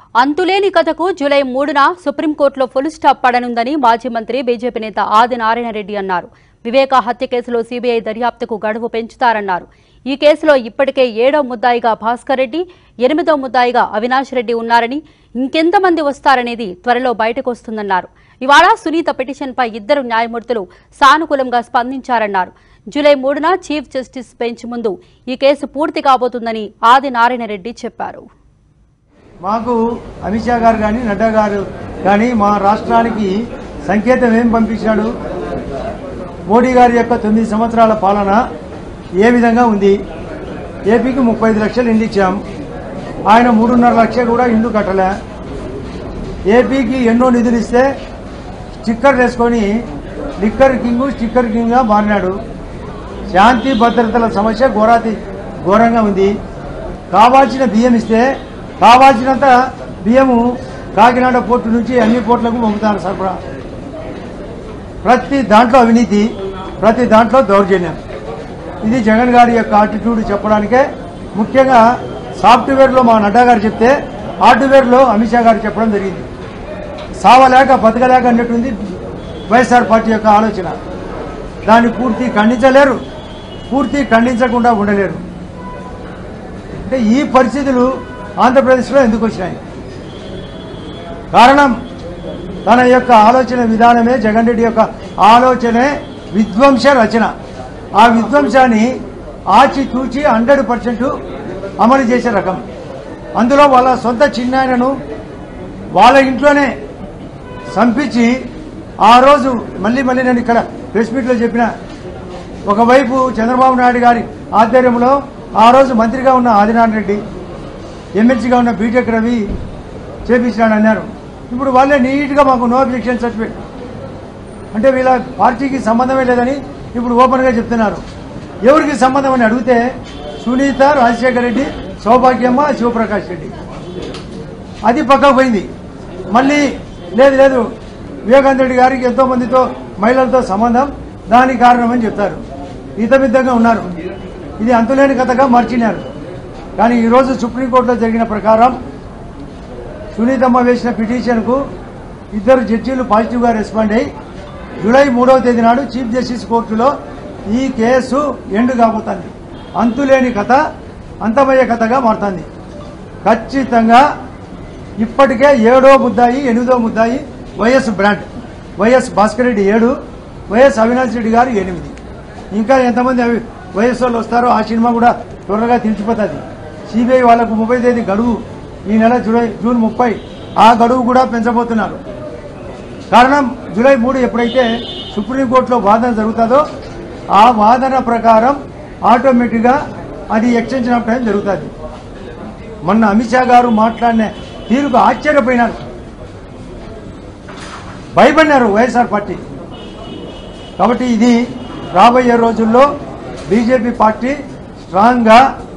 అంతులేని కథకు జూలై మూడున సుప్రీంకోర్టులో ఫుల్ స్టాప్ పడనుందని మాజీ మంత్రి బీజేపీ నేత ఆది నారాయణ రెడ్డి అన్నారు వివేక హత్య కేసులో సీబీఐ దర్యాప్తుకు గడువు పెంచుతారన్నారు ఈ కేసులో ఇప్పటికే ఏడో ముద్దాయిగా భాస్కర్ రెడ్డి ఎనిమిదో ముద్దాయిగా అవినాష్ రెడ్డి ఉన్నారని ఇంకెంతమంది వస్తారనేది త్వరలో బయటకు వస్తుందన్నారు ఇవాళ సునీత పిటిషన్పై ఇద్దరు న్యాయమూర్తులు సానుకూలంగా స్పందించారన్నారు జూలై మూడున చీఫ్ జస్టిస్ బెంచ్ ముందు ఈ కేసు పూర్తి కాబోతుందని ఆది నారాయణ రెడ్డి చెప్పారు మాకు అమిత్ షా గారు కానీ నడ్డా గారు కానీ మా రాష్ట్రానికి సంకేతం ఏం పంపించాడు మోడీ గారి యొక్క తొమ్మిది సంవత్సరాల పాలన ఏ విధంగా ఉంది ఏపీకి ముప్పై ఐదు లక్షలు ఇండ్లు ఇచ్చాం ఆయన మూడున్నర లక్షలు కూడా ఇండ్లు కట్టలే ఏపీకి ఎన్నో నిధులు ఇస్తే స్టిక్కర్ వేసుకొని లిక్కర్ కింగ్ స్టిక్కర్ కింగ్గా మారినాడు శాంతి భద్రతల సమస్య ఘోరాతి ఘోరంగా ఉంది కావాల్సిన బియ్యం ఇస్తే కావాల్సినంత బియ్యము కాకినాడ పోర్టు నుంచి అన్ని పోర్టులకు పంపుతారు సరఫరా ప్రతి దాంట్లో అవినీతి ప్రతి దాంట్లో దౌర్జన్యం ఇది జగన్ గారి యొక్క ఆటిట్యూడ్ చెప్పడానికే ముఖ్యంగా సాఫ్ట్వేర్లో మా నడ్డా గారు చెప్తే హార్డ్వేర్లో అమిత్ షా గారు చెప్పడం జరిగింది సావలేక బతకలేక అన్నట్టుంది వైఎస్ఆర్ పార్టీ యొక్క ఆలోచన దాన్ని పూర్తి ఖండించలేరు పూర్తి ఖండించకుండా ఉండలేరు అంటే ఈ పరిస్థితులు ఆంధ్రప్రదేశ్లో ఎందుకు వచ్చినాయి కారణం తన యొక్క ఆలోచన విధానమే జగన్ రెడ్డి యొక్క ఆలోచనే విధ్వంస రచన ఆ విధ్వంసాన్ని ఆచి తూచి హండ్రెడ్ పర్సెంట్ అమలు చేసే రకం అందులో వాళ్ళ సొంత చిన్నాయనను వాళ్ళ ఇంట్లోనే చంపించి ఆ రోజు మళ్ళీ మళ్ళీ నేను ఇక్కడ ప్రెస్ మీట్లో చెప్పిన ఒకవైపు చంద్రబాబు నాయుడు గారి ఆధ్వర్యంలో ఆ రోజు మంత్రిగా ఉన్న ఆదినారాయణ రెడ్డి ఎమ్మెల్సీగా ఉన్న బీటెక్ రవి చేపించినాడు అన్నారు ఇప్పుడు వాళ్ళే నీట్గా మాకు నో అబ్జెక్షన్ సర్టిఫికేట్ అంటే వీళ్ళ పార్టీకి సంబంధమే లేదని ఇప్పుడు ఓపెన్గా చెప్తున్నారు ఎవరికి సంబంధం అని అడిగితే సునీత రాజశేఖర రెడ్డి సౌభాగ్యమ్మ శివప్రకాష్ రెడ్డి అది పక్కకు పోయింది మళ్ళీ లేదు లేదు వివేకానంద రెడ్డి గారికి ఎంతో మందితో మహిళలతో సంబంధం దానికి కారణమని చెప్తారు హితమిద్ధంగా ఉన్నారు ఇది అంతులేని కథగా మార్చినారు కానీ ఈరోజు సుప్రీంకోర్టులో జరిగిన ప్రకారం సునీతమ్మ వేసిన పిటిషన్కు ఇద్దరు జడ్జీలు పాజిటివ్గా రెస్పాండ్ అయ్యి జూలై మూడవ తేదీ నాడు చీఫ్ జస్టిస్ కోర్టులో ఈ కేసు ఎండు కాబోతుంది అంతులేని కథ అంతమయ్యే కథగా మారుతుంది ఖచ్చితంగా ఇప్పటికే ఏడో ముద్దాయి ఎనిమిదో ముద్దాయి వైఎస్ బ్రాండ్ వైఎస్ భాస్కర్ రెడ్డి ఏడు వైఎస్ అవినాష్ రెడ్డి గారు ఎనిమిది ఇంకా ఎంతమంది అవి వైఎస్ వాళ్ళు వస్తారో ఆ సినిమా కూడా త్వరగా తెలిసిపోతుంది సిబిఐ వాళ్ళకు ముప్పై తేదీ గడువు ఈ నెల జూలై జూన్ ముప్పై ఆ గడువు కూడా పెంచబోతున్నారు కారణం జూలై మూడు ఎప్పుడైతే సుప్రీంకోర్టులో వాదన జరుగుతుందో ఆ వాదన ప్రకారం ఆటోమేటిక్గా అది ఎక్స్టెన్షన్ ఆఫ్ టైం జరుగుతుంది మొన్న అమిత్ షా గారు మాట్లాడిన తీరుకు ఆశ్చర్యపోయినారు భయపడినారు వైఎస్ఆర్ పార్టీ కాబట్టి ఇది రాబోయే రోజుల్లో బీజేపీ పార్టీ స్ట్రాంగ్గా